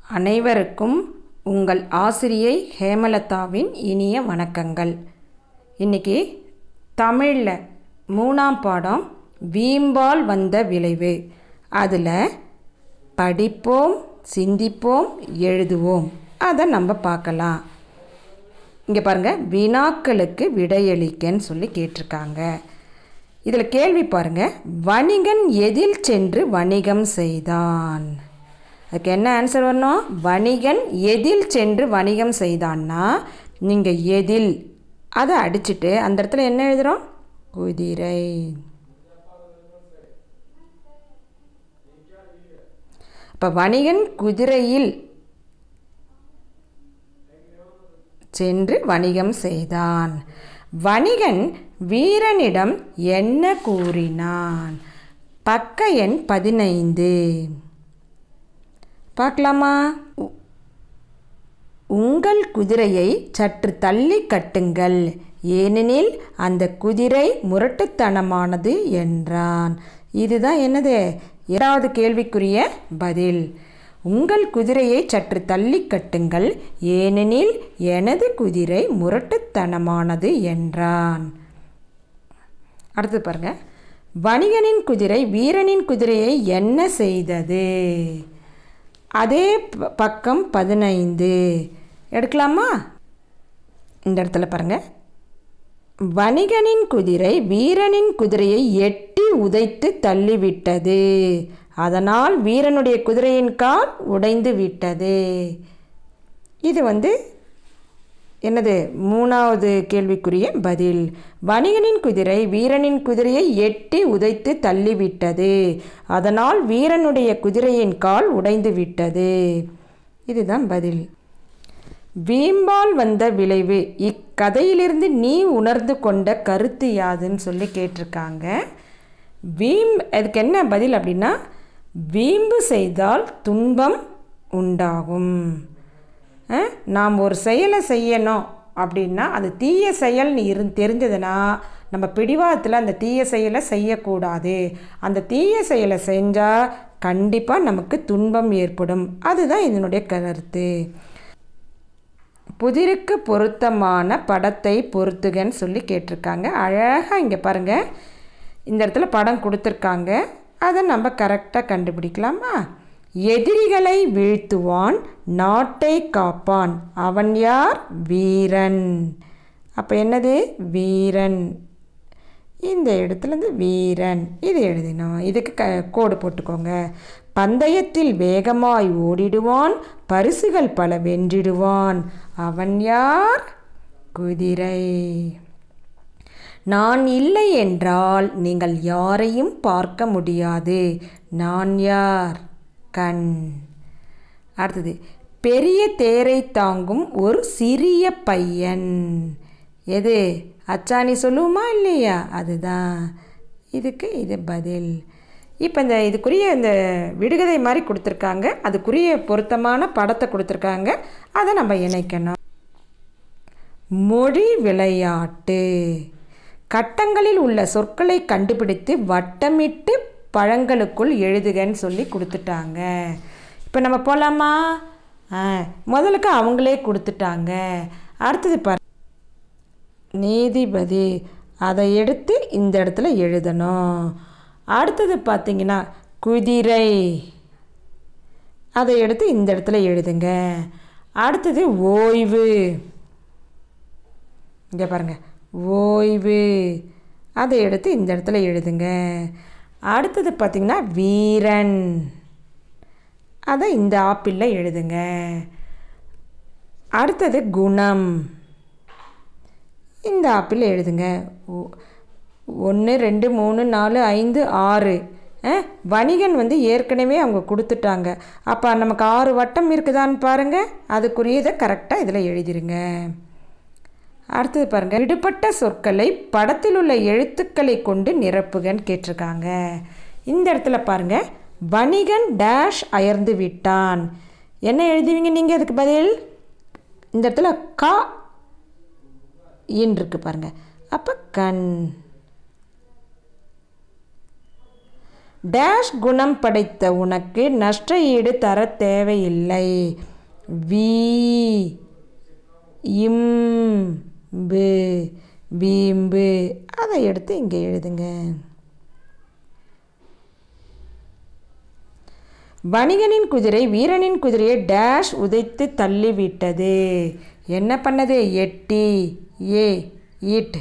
அனைவருக்கும் உங்கள் ஆசிரியை ஹேமலதாவின் இனிய வணக்கங்கள் இன்றைக்கி தமிழில் மூணாம் பாடம் வீம்பால் வந்த விளைவு அதில் படிப்போம் சிந்திப்போம் எழுதுவோம் அதை நம்ம பார்க்கலாம் இங்கே பாருங்கள் வினாக்களுக்கு விடையளிக்கன்னு சொல்லி கேட்டிருக்காங்க இதில் கேள்வி பாருங்கள் வணிகன் எதில் சென்று வணிகம் செய்தான் அதுக்கு என்ன ஆன்சர் வரணும் வணிகன் எதில் சென்று வணிகம் செய்தான்னா நீங்கள் எதில் அதை அடிச்சுட்டு அந்த இடத்துல என்ன எழுதுகிறோம் குதிரை இப்போ வணிகன் குதிரையில் சென்று வணிகம் செய்தான் வணிகன் வீரனிடம் என்ன கூறினான் பக்க எண் பதினைந்து பார்க்கலாமா உ- உங்கள் குதிரையை சற்று தள்ளி கட்டுங்கள் ஏனெனில் அந்த குதிரை முரட்டுத்தனமானது என்றான் இதுதான் என்னது இரண்டாவது கேள்விக்குரிய பதில் உங்கள் குதிரையை சற்று தள்ளி கட்டுங்கள் ஏனெனில் எனது குதிரை முரட்டுத்தனமானது என்றான் அடுத்து பாருங்க வணிகனின் குதிரை வீரனின் குதிரையை என்ன செய்தது அதே ப- பக்கம் பதினைந்து எடுக்கலாமா இந்த இடத்துல பாருங்க வணிகனின் குதிரை வீரனின் குதிரையை எட்டி உதைத்து தள்ளிவிட்டது அதனால் வீரனுடைய குதிரையின் கால் உடைந்து விட்டது இது வந்து என்னது மூணாவது கேள்விக்குரிய பதில் வணிகனின் குதிரை வீரனின் குதிரையை எட்டி உதைத்து தள்ளிவிட்டது அதனால் வீரனுடைய குதிரையின் கால் உடைந்து விட்டது இதுதான் பதில் வீம்பால் வந்த விளைவு இக்கதையிலிருந்து நீ உணர்ந்து கொண்ட கருத்து யாதுன்னு சொல்லி கேட்டிருக்காங்க வீம் அதுக்கு என்ன பதில் அப்படின்னா வீம்பு செய்தால் துன்பம் உண்டாகும் அஹ், நாம் ஒரு செயலை செய்யணும் அப்படின்னா அது தீய செயல்னு இரு தெரிஞ்சதுன்னா நம்ம பிடிவாதத்தில் அந்த தீய செயலை செய்யக்கூடாது அந்த தீய செயலை செஞ்சால் கண்டிப்பாக நமக்கு துன்பம் ஏற்படும் அதுதான் இதனுடைய கருத்து புதிருக்கு பொருத்தமான படத்தை பொருத்துகன்னு சொல்லி கேட்டிருக்காங்க அழகாக இங்கே பாருங்கள் இந்த இடத்துல படம் கொடுத்துருக்காங்க அதை நம்ம கரெக்டாக கண்டுபிடிக்கலாமா எதிரிகளை வீழ்த்துவான் நாட்டை காப்பான் அவன் யார் வீரன் அப்போ என்னது வீரன் இந்த இடத்துலேருந்து வீரன் இது எழுதினோம் இதுக்கு க கோடு போட்டுக்கோங்க பந்தயத்தில் வேகமாய் ஓடிடுவான் பரிசுகள் பல வென்றிடுவான் அவன் யார் குதிரை நான் இல்லை என்றால் நீங்கள் யாரையும் பார்க்க முடியாது நான் யார் கண் அடுத்தது பெரிய தேரை தாங்கும் ஒரு சிறிய பையன் எது அச்சாணி சொல்லுவோமா இல்லையா அதுதான் இதுக்கு இது பதில் இப்போ இந்த இதுக்குரிய இந்த விடுகதை மாதிரி கொடுத்துருக்காங்க அதுக்குரிய பொருத்தமான படத்தை கொடுத்துருக்காங்க அதை நம்ம இணைக்கணும் மொழி விளையாட்டு கட்டங்களில் உள்ள சொற்களை கண்டுபிடித்து வட்டமிட்டு பழங்களுக்குள் எழுதுகன்னு சொல்லி கொடுத்துட்டாங்க இப்போ நம்ம போகலாமா ஆ முதலுக்கு அவங்களே கொடுத்துட்டாங்க அடுத்தது பாரு நீதிபதி அதை எடுத்து இந்த இடத்துல எழுதணும் அடுத்தது பார்த்தீங்கன்னா குதிரை அதை எடுத்து இந்த இடத்துல எழுதுங்க அடுத்தது ஓய்வு இங்கே பாருங்க ஓய்வு அதை எடுத்து இந்த இடத்துல எழுதுங்க அடுத்தது பார்த்திங்கன்னா வீரன் அதை இந்த ஆப்பிளில் எழுதுங்க அடுத்தது குணம் இந்த ஆப்பிள் எழுதுங்க ஒன்று ரெண்டு மூணு நாலு ஐந்து ஆறு அஹ், வணிகன் வந்து ஏற்கனவே அவங்க கொடுத்துட்டாங்க அப்போ நமக்கு ஆறு வட்டம் இருக்குதான்னு பாருங்கள் அதுக்குரியதை கரெக்டாக இதில் எழுதிருங்க அடுத்தது பாருங்க விடுபட்ட சொற்களை படத்தில் உள்ள எழுத்துக்களை கொண்டு நிரப்புகன்னு கேட்டிருக்காங்க இந்த இடத்துல பாருங்க வணிகன் டேஷ் அயர்ந்து விட்டான் என்ன எழுதுவீங்க நீங்கள் அதுக்கு பதில் இந்த இடத்துல கா இன் இருக்கு பாருங்க அப்போ கண் டேஷ் குணம் படைத்த உனக்கு நஷ்ட ஈடு தர தேவையில்லை வீ இம்பு வீம்பு அதை எடுத்து இங்கே எழுதுங்க வணிகனின் குதிரை வீரனின் குதிரையை டேஷ் உதைத்து தள்ளிவிட்டது என்ன பண்ணது எட்டி ஏ ஈட்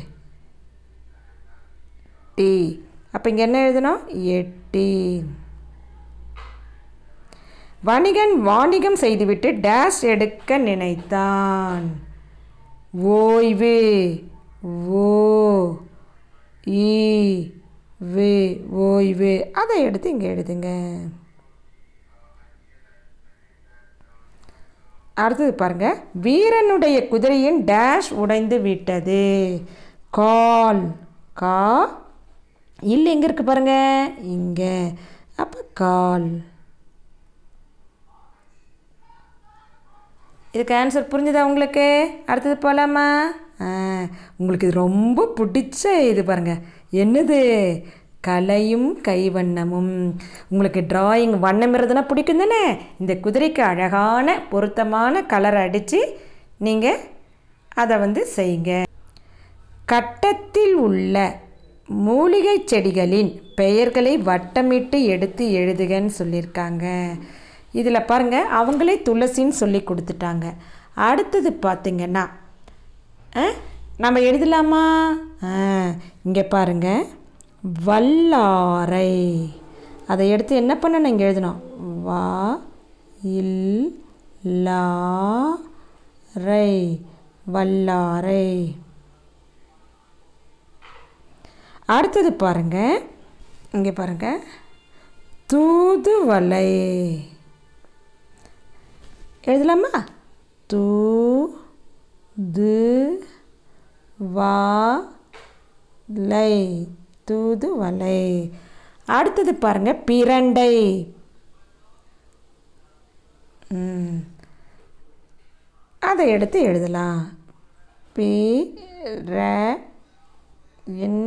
டி அப்போ இங்கே என்ன எழுதணும் எட்டி வணிகன் வாணிகம் செய்துவிட்டு டேஷ் எடுக்க நினைத்தான் ஓய்வு ஓ ஈ வே ஓய்வு அதை எடுத்து இங்கே எழுதுங்க அடுத்தது பாருங்க வீரனுடைய குதிரையின் டேஷ் உடைந்து விட்டது கால் கா இல்லை எங்கே இருக்கு பாருங்க இங்கே அப்போ கால் இதுக்கு ஆன்சர் புரிஞ்சுதா உங்களுக்கு அடுத்தது போகலாமா ஆ உங்களுக்கு இது ரொம்ப பிடிச்ச இது பாருங்கள் என்னது கலையும் கைவண்ணமும் உங்களுக்கு டிராயிங் வண்ணம் இருந்ததுன்னா பிடிக்கும் தானே இந்த குதிரைக்கு அழகான பொருத்தமான கலர் அடித்து நீங்கள் அதை வந்து செய்யுங்க கட்டத்தில் உள்ள மூலிகை செடிகளின் பெயர்களை வட்டமிட்டு எடுத்து எழுதுகன்னு சொல்லியிருக்காங்க இதில் பாருங்கள் அவங்களே துளசின்னு சொல்லி கொடுத்துட்டாங்க அடுத்தது பார்த்திங்கன்னா நம்ம எழுதலாமா இங்கே பாருங்கள் வல்லாரை அதை எடுத்து என்ன பண்ணணும் இங்கே எழுதணும் வா இல் லா ரை வல்லாரை அடுத்தது பாருங்க இங்கே பாருங்க தூதுவளை எழுதலாமா தூ து வா லை தூதுவளை அடுத்தது பாருங்க பிரண்டை ம். அதை எடுத்து எழுதலாம் பி ர இன்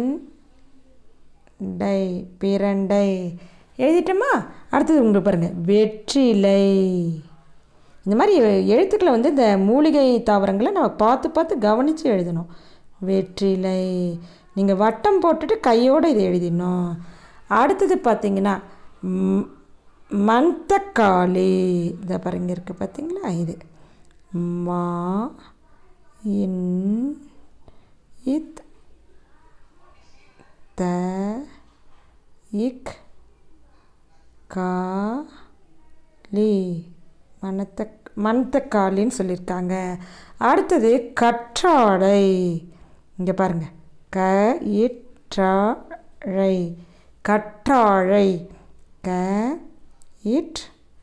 டை பிரண்டை எழுதிட்டோமா அடுத்தது உங்களுக்கு பாருங்கள் வெற்றிலை இந்த மாதிரி எழுத்துக்களை வந்து இந்த மூலிகை தாவரங்களை நம்ம பார்த்து பார்த்து கவனித்து எழுதணும் வெற்றிலை நீங்கள் வட்டம் போட்டுட்டு கையோடு இதை எழுதிடணும் அடுத்தது பார்த்தீங்கன்னா ம், மந்தக்காளி இதை பாருங்க இருக்குது பார்த்தீங்களா இது மா இன் இத் த இக் கா லி மனத்த மணத்தக்காளின்னு சொல்லியிருக்காங்க அடுத்தது கற்றாழை இங்கே பாருங்க க இற்றாழை கற்றாழை க இட்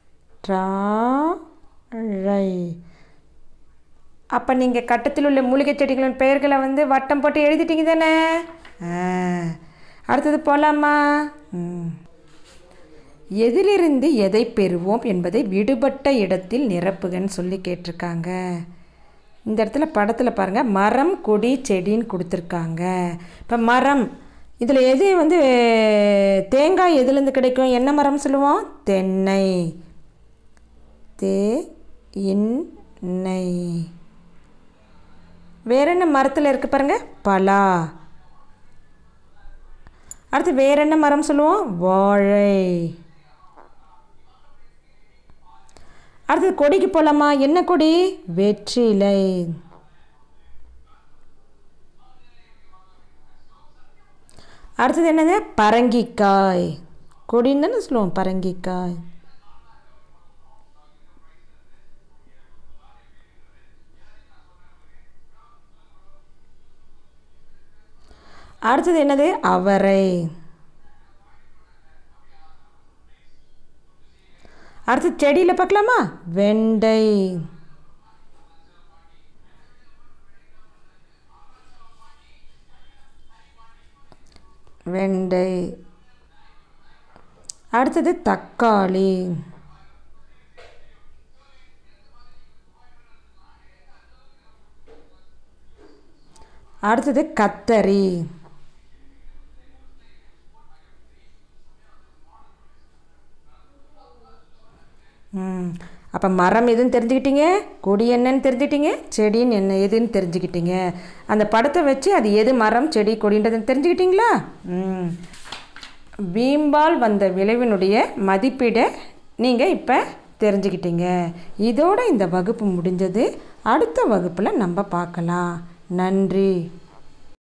ழை அப்போ நீங்கள் கட்டத்தில் உள்ள மூலிகை செடிகளின் பெயர்களை வந்து வட்டம் போட்டு எழுதிட்டீங்க தானே ஆ. அடுத்தது போகலாமா ம் எதிலிருந்து எதை பெறுவோம் என்பதை விடுபட்ட இடத்தில் நிரப்புகன்னு சொல்லி கேட்டிருக்காங்க இந்த இடத்துல படத்தில் பாருங்கள் மரம் கொடி செடின்னு கொடுத்துருக்காங்க இப்போ மரம் இதில் எது வந்து தேங்காய் எதுலேருந்து கிடைக்கும் என்ன மரம் சொல்லுவோம் தென்னை தே இன்னை வேற என்ன மரத்தில் இருக்கு பாருங்க பலா அடுத்து வேற என்ன மரம் சொல்லுவோம் வாழை அடுத்தது கொடிக்கு போகலாமா என்ன கொடி வெற்றிலை அடுத்தது என்னது பரங்கிக்காய் கொடின்னு தானே சொல்லுவோம் பரங்கிக்காய் அடுத்தது என்னது அவரை அடுத்து செடியில் பார்க்கலாமா வெண்டை வெண்டை அடுத்தது தக்காளி அடுத்தது கத்தரி அப்போ மரம் எதுன்னு தெரிஞ்சுக்கிட்டீங்க கொடி என்னன்னு தெரிஞ்சுக்கிட்டீங்க செடின்னு என்ன எதுன்னு தெரிஞ்சுக்கிட்டீங்க அந்த படத்தை வச்சு அது எது மரம் செடி கொடின்றதுன்னு தெரிஞ்சுக்கிட்டீங்களா ம் வீம்பால் வந்த விளைவினுடைய மதிப்பீடை நீங்கள் இப்போ தெரிஞ்சுக்கிட்டீங்க இதோட இந்த வகுப்பு முடிஞ்சது அடுத்த வகுப்பில் நம்ம பார்க்கலாம் நன்றி